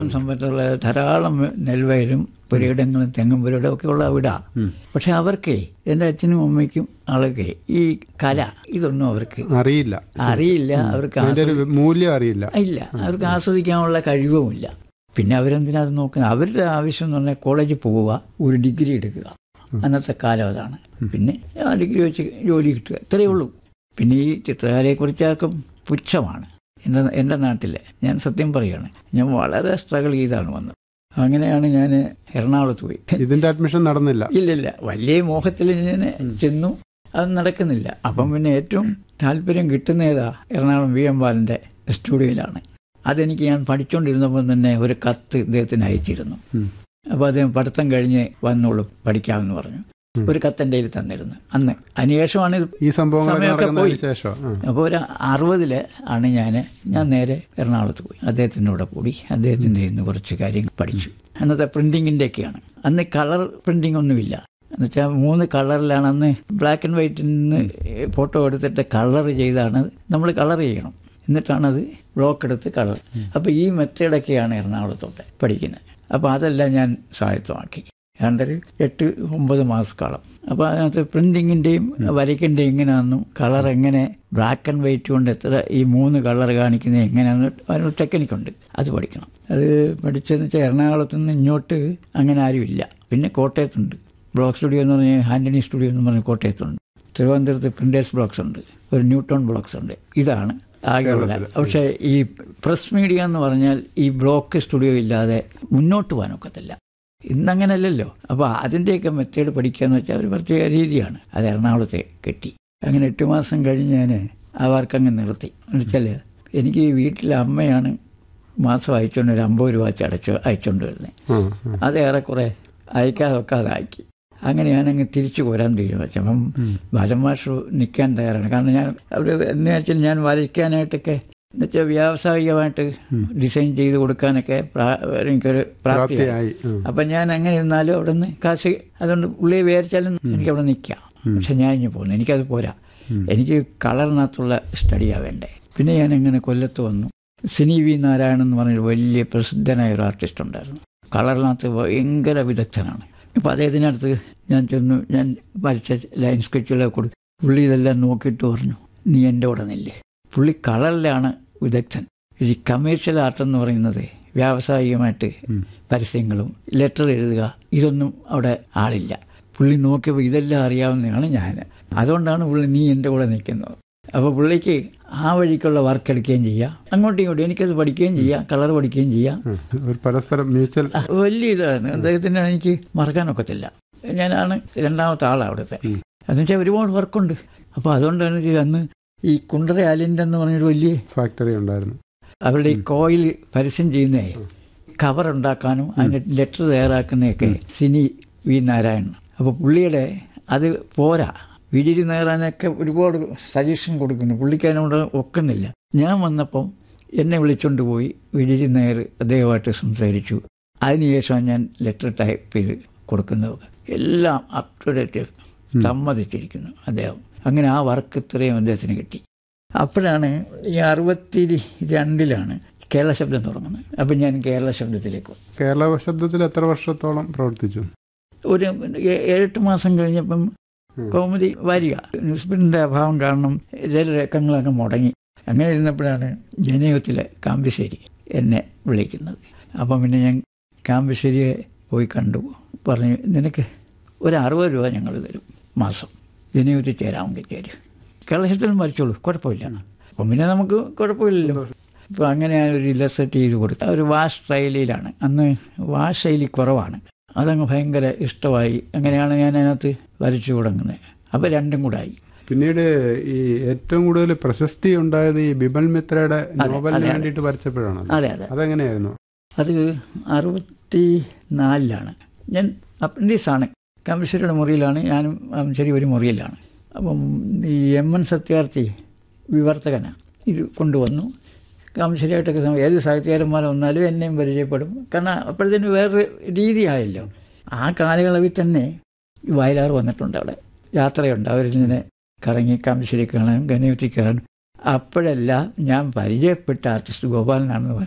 സമ്പത്തുള്ള ധാരാളം നെൽവയലും പുരയിടങ്ങളും തെങ്ങും പുരയിടവും ഒക്കെ ഉള്ള വീടാ പക്ഷെ അവർക്ക് എൻ്റെ അച്ഛനും അമ്മയ്ക്കും ആളൊക്കെ ഈ കല ഇതൊന്നും അവർക്ക് അറിയില്ല അറിയില്ല അവർക്ക് അതിന്റെ ഒരു മൂല്യം അറിയില്ല ഇല്ല അവർക്ക് ആസ്വദിക്കാനുള്ള കഴിവുമില്ല പിന്നെ അവരെന്തിനാ അത് നോക്കുന്നത് അവരുടെ ആവശ്യം എന്ന് പറഞ്ഞാൽ കോളേജിൽ പോവുക ഒരു ഡിഗ്രി എടുക്കുക അന്നത്തെ കാലം അതാണ് പിന്നെ ആ ഡിഗ്രി വെച്ച് ജോലി കിട്ടുക ഇത്രയേ ഉള്ളൂ പിന്നെ ഈ ചിത്രകലയെക്കുറിച്ച് ആർക്കും പുച്ഛമാണ് എൻ്റെ എൻ്റെ നാട്ടിൽ ഞാൻ സത്യം പറയുകയാണ് ഞാൻ വളരെ സ്ട്രഗിൾ ചെയ്താണ് വന്നത് അങ്ങനെയാണ് ഞാൻ എറണാകുളത്ത് പോയി ഇതിന്റെ അഡ്മിഷൻ നടന്നില്ല ഇല്ലില്ല വലിയ മോഹത്തിൽ ഞാൻ ചെന്നു അത് നടക്കുന്നില്ല അപ്പം പിന്നെ ഏറ്റവും താല്പര്യം കിട്ടുന്ന ഏതാ എറണാകുളം വി എം ബാലൻ്റെ സ്റ്റുഡിയോയിലാണ് അതെനിക്ക് ഞാൻ പഠിച്ചുകൊണ്ടിരുന്നപ്പോൾ തന്നെ ഒരു കത്ത് ഇദ്ദേഹത്തിന് അയച്ചിരുന്നു ഉം. അപ്പോൾ അദ്ദേഹം പഠിത്തം കഴിഞ്ഞ് വന്നോളൂ പഠിക്കാമെന്ന് പറഞ്ഞു ഒരു കത്ത് എൻ്റെ കയ്യിൽ തന്നിരുന്നു അന്ന് അതിനുശേഷമാണ് ഇത് ഈ സംഭവങ്ങളൊക്കെ സമയമൊക്കെ നടക്കുന്നതിന് പോയി. ശേഷം ആ. അപ്പോൾ ഒരു അറുപതില് ആണ് ഞാൻ ഞാൻ നേരെ എറണാകുളത്ത് പോയി അദ്ദേഹത്തിൻ്റെ കൂടെ കൂടി അദ്ദേഹത്തിൻ്റെ ഇന്ന് കുറച്ച് കാര്യങ്ങൾ പഠിച്ചു അന്നത്തെ പ്രിന്റിങ്ങിൻ്റെ ഒക്കെയാണ് അന്ന് കളർ പ്രിന്റിംഗ് ഒന്നുമില്ല എന്നുവെച്ചാൽ മൂന്ന് കളറിലാണ് അന്ന് ബ്ലാക്ക് ആൻഡ് വൈറ്റിൽ നിന്ന് ഫോട്ടോ എടുത്തിട്ട് കളർ ചെയ്താണ് നമ്മൾ കളർ ചെയ്യണം എന്നിട്ടാണത് ബ്ലോക്ക് എടുത്ത് കളർ അപ്പോൾ ഈ മെത്തേഡൊക്കെയാണ് എറണാകുളത്തോട്ട് പഠിക്കുന്നത് അപ്പോൾ അതെല്ലാം ഞാൻ സ്വായത്തമാക്കി ഏതാണ്ടൊരു എട്ട് ഒമ്പത് മാസക്കാലം അപ്പോൾ അതിനകത്ത് പ്രിന്റിങ്ങിൻ്റെയും വരയ്ക്കിൻ്റെയും എങ്ങനെയാണെന്നും കളർ എങ്ങനെ ബ്ലാക്ക് ആൻഡ് വൈറ്റ് കൊണ്ട് എത്ര ഈ മൂന്ന് കളർ കാണിക്കുന്നത് എങ്ങനെയാണെന്ന് അതിനൊരു ടെക്നിക്കുണ്ട് അത് പഠിക്കണം അത് പഠിച്ചതെന്ന് വെച്ചാൽ എറണാകുളത്ത് നിന്ന് ഇങ്ങോട്ട് അങ്ങനെ ആരുമില്ല പിന്നെ കോട്ടയത്തുണ്ട് ബ്ലോക്ക് സ്റ്റുഡിയോ എന്ന് പറഞ്ഞാൽ ആൻ്റണി സ്റ്റുഡിയോ എന്ന് പറഞ്ഞ് കോട്ടയത്തുണ്ട് തിരുവനന്തപുരത്ത് പ്രിൻറ്റേഴ്സ് ബ്ലോക്സ് ഉണ്ട് ഒരു ന്യൂട്ടൺ ബ്ലോക്സ് ഉണ്ട് ഇതാണ് ആകെയുള്ള പക്ഷേ ഈ പ്രസ് മീഡിയ എന്ന് പറഞ്ഞാൽ ഈ ബ്ലോക്ക് സ്റ്റുഡിയോ ഇല്ലാതെ മുന്നോട്ട് പോകാനൊക്കത്തില്ല ഇന്നങ്ങനല്ലല്ലോ അപ്പോൾ അതിൻ്റെയൊക്കെ മെത്തേഡ് പഠിക്കുക എന്ന് വെച്ചാൽ ഒരു പ്രത്യേക രീതിയാണ് അത് എറണാകുളത്തെ കെട്ടി അങ്ങനെ എട്ട് മാസം കഴിഞ്ഞ് ഞാൻ ആ വർക്ക് അങ്ങ് നിർത്തി എന്ന് വെച്ചാൽ എനിക്ക് ഈ വീട്ടിലെ അമ്മയാണ് മാസം അയച്ചുകൊണ്ട് ഒരു അമ്പത് രൂപ വെച്ച് അടച്ചു അയച്ചുകൊണ്ട് വരുന്നത് ആ, ആ. അത് ഏറെക്കുറെ അയക്കാതെ വെക്കാതെ അയക്കി അങ്ങനെ ഞാനങ്ങ് തിരിച്ചു പോരാൻ തീരുമാനിച്ചു അപ്പം ബാലമാഷ് നിൽക്കാൻ തയ്യാറാണ് കാരണം ഞാൻ അവർ എന്ന് വെച്ചാൽ ഞാൻ വരയ്ക്കാനായിട്ടൊക്കെ എന്നുവെച്ചാൽ വ്യാവസായികമായിട്ട് ഡിസൈൻ ചെയ്ത് കൊടുക്കാനൊക്കെ പ്രാ- എനിക്കൊരു പ്രാപ്തിയായി പ്രാപ്തിയായി ആ. അപ്പം ഞാൻ അങ്ങനെ ഇരുന്നാലും അവിടെ നിന്ന് കാശ് അതുകൊണ്ട് പുള്ളിയെ വിചാരിച്ചാലും എനിക്ക് അവിടെ നിൽക്കാം പക്ഷെ ഞാൻ ഇനി പോകുന്നു എനിക്കത് പോരാ എനിക്ക് കളറിനകത്തുള്ള സ്റ്റഡിയാണ് വേണ്ടേ പിന്നെ ഞാൻ അങ്ങനെ കൊല്ലത്ത് വന്നു സിനി വി നാരായണൻ എന്ന് പറഞ്ഞൊരു വലിയ പ്രസിദ്ധനായ ഒരു ആർട്ടിസ്റ്റ് ഉണ്ടായിരുന്നു കളറിനകത്ത് ഭയങ്കര വിദഗ്ധനാണ് അപ്പോൾ അദ്ദേഹത്തിനടുത്ത് ഞാൻ ചെന്നു ഞാൻ വരച്ച ലൈൻ സ്കെച്ചുകളൊക്കെ കൊടുത്തു പുള്ളി ഇതെല്ലാം നോക്കിയിട്ട് പറഞ്ഞു നീ എൻ്റെ കൂടെ നില്ലേ പുള്ളി കളറിലാണ് വിദഗ്ധൻ ഈ കമേഴ്ഷ്യൽ ആർട്ട് എന്ന് പറയുന്നത് വ്യാവസായികമായിട്ട് പരസ്യങ്ങളും ലെറ്റർ എഴുതുക ഇതൊന്നും അവിടെ ആളില്ല പുള്ളി നോക്കിയപ്പോൾ ഇതെല്ലാം അറിയാവുന്നതാണ് ഞാൻ അതുകൊണ്ടാണ് പുള്ളി നീ എൻ്റെ കൂടെ നിൽക്കുന്നത് അപ്പോൾ പുള്ളിക്ക് ആ വഴിക്കുള്ള വർക്ക് എടുക്കുകയും ചെയ്യാം അങ്ങോട്ടും ഇങ്ങോട്ടും എനിക്കത് പഠിക്കുകയും ചെയ്യാം കളർ പഠിക്കുകയും ചെയ്യാം ആ. ഒരു പരസ്പരം മ്യൂച്വൽ വലിയ ഇതാണ് അദ്ദേഹത്തിന് എനിക്ക് മറക്കാനൊക്കത്തില്ല ഞാനാണ് രണ്ടാമത്തെ ആളാണ് അവിടുത്തെ അതെന്ന് വെച്ചാൽ ഒരുപാട് വർക്കുണ്ട് അപ്പോൾ അതുകൊണ്ടാണ് ഇത് അന്ന് ഈ കുണ്ടറ അലിൻ്റെ എന്ന് പറഞ്ഞൊരു വലിയ ഫാക്ടറി ഉണ്ടായിരുന്നു അവരുടെ ഈ കോയിൽ പരസ്യം ചെയ്യുന്നേ കവർ ഉണ്ടാക്കാനും അതിൻ്റെ ലെറ്റർ തയ്യാറാക്കുന്നതൊക്കെ സിനി വി നാരായണൻ അപ്പോൾ പുള്ളിയുടെ അത് പോരാ വിജിരി നേറാനൊക്കെ ഒരുപാട് സജഷൻ കൊടുക്കുന്നു പുള്ളിക്ക് അതിനോട് ഒക്കുന്നില്ല ഞാൻ വന്നപ്പം എന്നെ വിളിച്ചുകൊണ്ട് പോയി വിജിരി നേർ അദ്ദേഹമായിട്ട് സംസാരിച്ചു അതിനുശേഷം ഞാൻ ലെറ്റർ ടൈപ്പ് ചെയ്ത് കൊടുക്കുന്നത് എല്ലാം അപ് ടു ഡേറ്റ് സമ്മതിച്ചിരിക്കുന്നു അദ്ദേഹം അങ്ങനെ ആ വർക്ക് ഇത്രയും അദ്ദേഹത്തിന് കിട്ടി അപ്പോഴാണ് ഈ അറുപത്തി രണ്ടിലാണ് കേരള ശബ്ദം തുടങ്ങുന്നത് അപ്പം ഞാൻ കേരള ശബ്ദത്തിലേക്ക് വന്നു. കേരള ശബ്ദത്തിൽ എത്ര വർഷത്തോളം പ്രവർത്തിച്ചു ഒരു ഏ- ഏഴെട്ട് മാസം കഴിഞ്ഞപ്പം കൗമുദി വരിക ന്യൂസ് പ്രിന്റിന്റെ അഭാവം കാരണം രേഖങ്ങളൊക്കെ മുടങ്ങി അങ്ങനെ ഇരുന്നപ്പോഴാണ് ജനയുഗത്തിലെ കാമ്പിശ്ശേരി എന്നെ വിളിക്കുന്നത് അപ്പം പിന്നെ ഞാൻ കാമ്പിശ്ശേരിയെ പോയി കണ്ടു പറഞ്ഞു നിനക്ക് ഒരു അറുപത് രൂപ ഞങ്ങൾ തരും മാസം ജനയുഗത്തിൽ ചേരാമെങ്കിൽ ചേരും കേരളത്തിൽ മരിച്ചോളൂ കുഴപ്പമില്ല അപ്പം പിന്നെ നമുക്ക് കുഴപ്പമില്ലല്ലോ അപ്പോൾ അങ്ങനെ ഞാൻ ഒരു ഇല്ലസ്ട്രേറ്റ് ചെയ്ത് കൊടുത്തു ഒരു വാഷ് ട്രയലിലാണ് അന്ന് വാഷ് ശൈലി കുറവാണ് അതങ്ങ് ഭയങ്കര ഇഷ്ടമായി അങ്ങനെയാണ് ഞാൻ അതിനകത്ത് വരച്ചു തുടങ്ങുന്നത് അപ്പോൾ രണ്ടും കൂടെ ആയി പിന്നീട് ഈ ഏറ്റവും കൂടുതൽ പ്രശസ്തി ഉണ്ടായത് ഈ ബിമൽ മിത്രയുടെ നോവലിന് അതെ. വേണ്ടിയിട്ട് വരച്ചപ്പോഴാണ് അതെ അതെ അതെങ്ങനെയായിരുന്നു അത് അറുപത്തി നാലിലാണ് ഞാൻ അപ്രൻറ്റീസാണ് കമ്പിശ്ശേരിയുടെ മുറിയിലാണ് ഞാനും അവൻ ശരി ഒരു മുറിയിലാണ് അപ്പം ഈ എം എൻ സത്യാർത്ഥി വിവർത്തകനാണ് ഇത് കൊണ്ടുവന്നു കാമശ്ശേരിയായിട്ടൊക്കെ സം- ഏത് സാഹിത്യകാരന്മാർ വന്നാലും എന്നെയും പരിചയപ്പെടും കാരണം അപ്പോഴത്തേന് വേറൊരു രീതിയായല്ലോ ആ കാലയളവിൽ തന്നെ ഈ വയലാർ വന്നിട്ടുണ്ട് അവിടെ യാത്രയുണ്ട് അവരിങ്ങനെ കറങ്ങി കാമശ്ശേരി കാണാനും ഗനയുത്തി കയറാനും അപ്പോഴെല്ലാം ഞാൻ പരിചയപ്പെട്ട ആർട്ടിസ്റ്റ് ഗോപാലനാണെന്ന് പറയും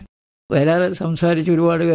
വയലാർ സംസാരിച്ച് ഒരുപാട്